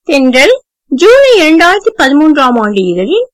தென்றல் ஜூலை இரண்டாயிரத்தி பதிமூன்றாம் ஆண்டு இதழில்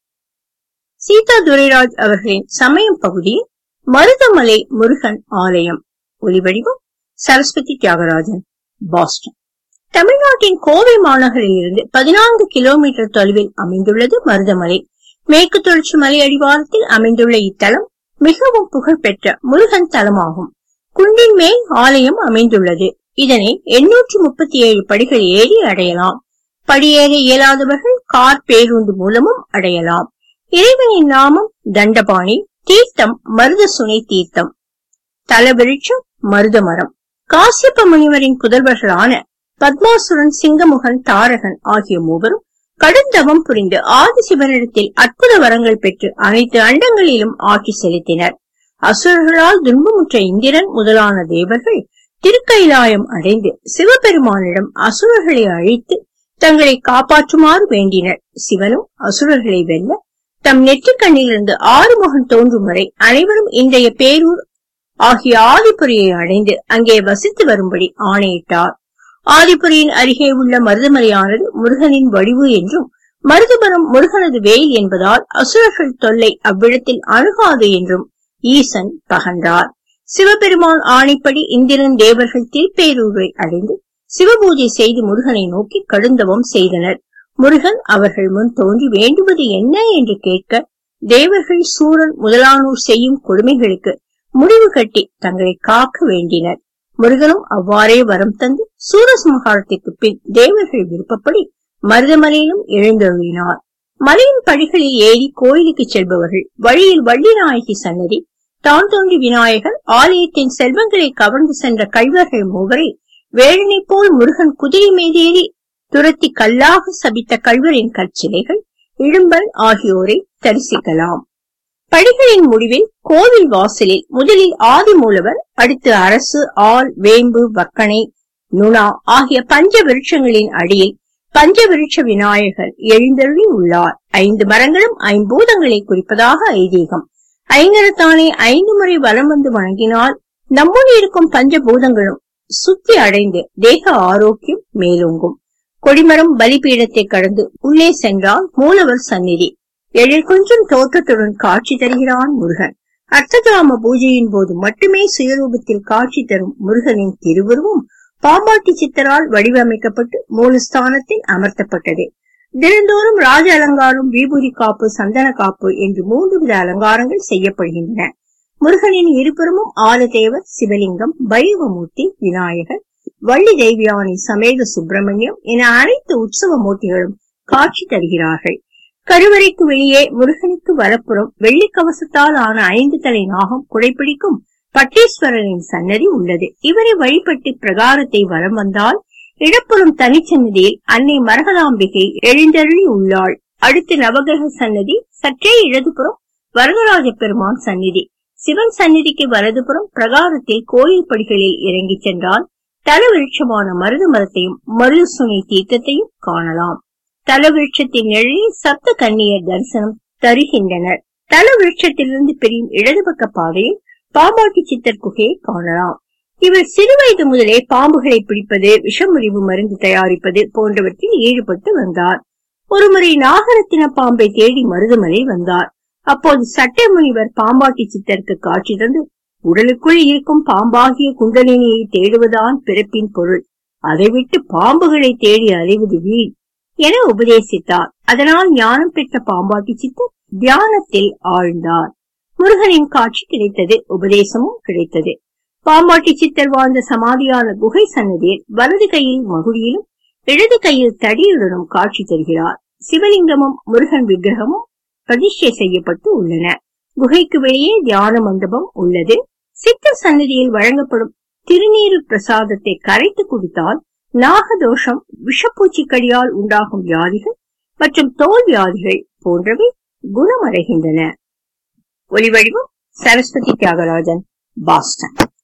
சீதா துரைராஜ் அவர்களின் சமயம் பகுதியில் மருதமலை முருகன் ஆலயம் ஒலிவடிவம் சரஸ்வதி தியாகராஜன் பாஸ்டன் தமிழ்நாட்டின் கோவை மாநகரில் இருந்து பதினான்கு கிலோமீட்டர் தொலைவில் அமைந்துள்ளது மருதமலை மேற்கு தொடர்ச்சி மலை அடிவாரத்தில் அமைந்துள்ள இத்தலம் மிகவும் புகழ்பெற்ற முருகன் தலமாகும் குன்றின் மேல் ஆலயம் அமைந்துள்ளது இதனை எண்ணூற்று முப்பத்தி ஏழு படிகள் ஏறி அடையலாம் படியேற இயலாதவர்கள் கார் பேருந்து மூலமும் அடையலாம் இறைவனின் நாமம் தண்டபாணி தீர்த்தம் மருத சுனை தீர்த்தம் தலவிருட்சம் மருத மரம் காசியப்ப முனிவரின் புதல்வர்களான பத்மாசுரன் சிங்கமுகன் தாரகன் ஆகிய மூவரும் கடுந்தவம் புரிந்து ஆதிசிவனிடத்தில் அற்புத வரங்கள் பெற்று அனைத்து அண்டங்களிலும் ஆட்சி செலுத்தினர் அசுரர்களால் துன்பமுற்ற இந்திரன் முதலான தேவர்கள் திருக்கைலாயம் அடைந்து சிவபெருமானிடம் அசுரர்களை அழித்து தங்களை காப்பாற்றுமாறு வேண்டினர் சிவனும் அசுரர்களை வெல்ல தம் நெற்றிக்கண்ணிலிருந்து ஆறுமுகன் தோன்றும் வரை அனைவரும் இன்றைய பேரூர் ஆகிய ஆதிபுரியை அடைந்து அங்கே வசித்து வரும்படி ஆணையிட்டார் ஆதிபுரியின் அருகே உள்ள மருதமலையானது முருகனின் வடிவு என்றும் மருதபுரம் முருகனது வேல் என்பதால் அசுரர்கள் தொல்லை அவ்விடத்தில் அணுகாது என்றும் ஈசன் பகன்றார் சிவபெருமான் ஆணைப்படி இந்திரன் தேவர்கள் திருப்பேரூரை அடைந்து சிவபூஜை செய்து முருகனை நோக்கி கடுந்தவம் செய்தனர் முருகன் அவர்கள் முன் தோன்றி வேண்டுவது என்ன என்று கேட்க தேவர்கள் சூரன் முதலானோர் செய்யும் கொடுமைகளுக்கு முடிவு கட்டி தங்களை காக்க வேண்டினர் முருகனும் அவ்வாறே வரம் தந்து சூரசம்ஹாரத்திற்கு பின் தேவர்கள் விருப்பப்படி மருதமலையிலும் எழுந்தருளினார் மலையின் படிகளில் ஏறி கோயிலுக்கு செல்பவர்கள் வழியில் வள்ளிநாயகி சன்னதி தான் தோன்றி விநாயகர் ஆலயத்தின் செல்வங்களை கவர்ந்து சென்ற கல்வர்கள் மூவரை வேழனை போல் முருகன் குதிரை மீதேறி துரத்தி கல்லாக சபித்த கல்வரின் கற்சிலைகள் இடும்பன் ஆகியோரை தரிசிக்கலாம் படிகளின் முடிவில் கோவில் வாசலில் முதலில் ஆதி மூலவர் அடுத்து அரசு ஆல் வேம்பு வக்கணை நுணா ஆகிய பஞ்ச விருட்சங்களின் அடியில் பஞ்ச விருட்ச விநாயகர் எழுந்தருளி உள்ளார் ஐந்து மரங்களும் ஐம்பூதங்களை குறிப்பதாக ஐதீகம் ஐங்கரத்தானே ஐந்து முறை வலம் வந்து வணங்கினால் நம்முள் இருக்கும் பஞ்சபூதங்களும் சுத்தி அடைந்து தேக ஆரோக்கியம் மேலோங்கும் கொடிமரம் பலிபீடத்தை கடந்து உள்ளே சென்றால் மூலவர் சந்நிதி எழில் கொஞ்சம் தோற்றத்துடன் காட்சி தருகிறான் முருகன் அர்த்தகாம பூஜையின் போது மட்டுமே சுயரூபத்தில் காட்சி தரும் முருகனின் திருவுருவம் பாம்பாட்டி சித்தரால் வடிவமைக்கப்பட்டு மூலஸ்தானத்தில் அமர்த்தப்பட்டது தினந்தோறும் ராஜ அலங்காரம் விபூதி காப்பு சந்தன காப்பு என்று மூன்று வித அலங்காரங்கள் செய்யப்படுகின்றன முருகனின் இருபுறமும் ஆலதேவர் சிவலிங்கம் பைரவமூர்த்தி விநாயகர் வள்ளி தெய்வியானி சமேத சுப்பிரமணியம் என அனைத்து உற்சவ மூர்த்திகளும் காட்சி தருகிறார்கள் கருவறைக்கு வெளியே முருகனுக்கு வலப்புறம் வெள்ளி கவசத்தால் ஆன ஐந்து தலை நாகம் குடைப்பிடிக்கும் பட்டீஸ்வரரின் சன்னதி உள்ளது இவரை வழிபட்டு பிரகாரத்தை வலம் வந்தால் இடப்புறம் தனிச்சன்னதியில் அன்னை மரகதாம்பிகை எழுந்தருளி உள்ளாள் அடுத்து நவகிரக சன்னதி சற்றே இடதுபுறம் வரதராஜ பெருமான் சந்நிதி சிவன் சந்நிதிக்கு வலதுபுறம் பிரகாரத்தில் கோயில் படிகளில் இறங்கி சென்றால் தலவிருட்சமான மருத மரத்தையும் மருத சுனை தீர்த்தத்தையும் காணலாம் தலவிருட்சத்தின் நிழலில் சப்த கன்னியர் தரிசனம் தருகின்றனர் தலவிருட்சத்திலிருந்து பிரியும் இடது பக்க பாதையில் பாம்பாட்டி சித்தர் குகையை காணலாம் இவர் சிறுவயது முதலே பாம்புகளை பிடிப்பது விஷமுறிவு மருந்து தயாரிப்பது போன்றவற்றில் ஈடுபட்டு வந்தார் ஒருமுறை நாகரத்தின பாம்பை தேடி மருதமலை வந்தார் அப்போது சட்டை முனிவர் பாம்பாட்டி சித்தருக்கு காட்சி தந்து உடலுக்குள் இருக்கும் பாம்பாகிய குண்டலினியை தேடுவதான் பிறப்பின் பொருள் அதை விட்டு பாம்புகளை தேடி அலைவது வீண் என உபதேசித்தார் அதனால் ஞானம் பெற்ற பாம்பாட்டி சித்தர் தியானத்தில் ஆழ்ந்தார் முருகனின் காட்சி கிடைத்தது உபதேசமும் கிடைத்தது பாம்பாட்டி சித்தர் வாழ்ந்த சமாதியான குகை சன்னதியில் வலது கையில் மகுடியிலும் இடது கையில் தடியுடனும் காட்சி தருகிறார் சிவலிங்கமும் முருகன் விக்கிரகமும் பிரதிஷ்டை செய்யப்பட்டு உள்ளன குகைக்கு வெளியே தியான மண்டபம் உள்ளது சித்தர் சன்னதியில் வழங்கப்படும் திருநீரு பிரசாதத்தை கரைத்து குடித்தால் நாகதோஷம் விஷப்பூச்சிக்கடியால் உண்டாகும் வியாதிகள் மற்றும் தோல் வியாதிகள் போன்றவை குணமடைகின்றன ஒலிவடிவம் சரஸ்வதி தியாகராஜன் பாஸ்டன்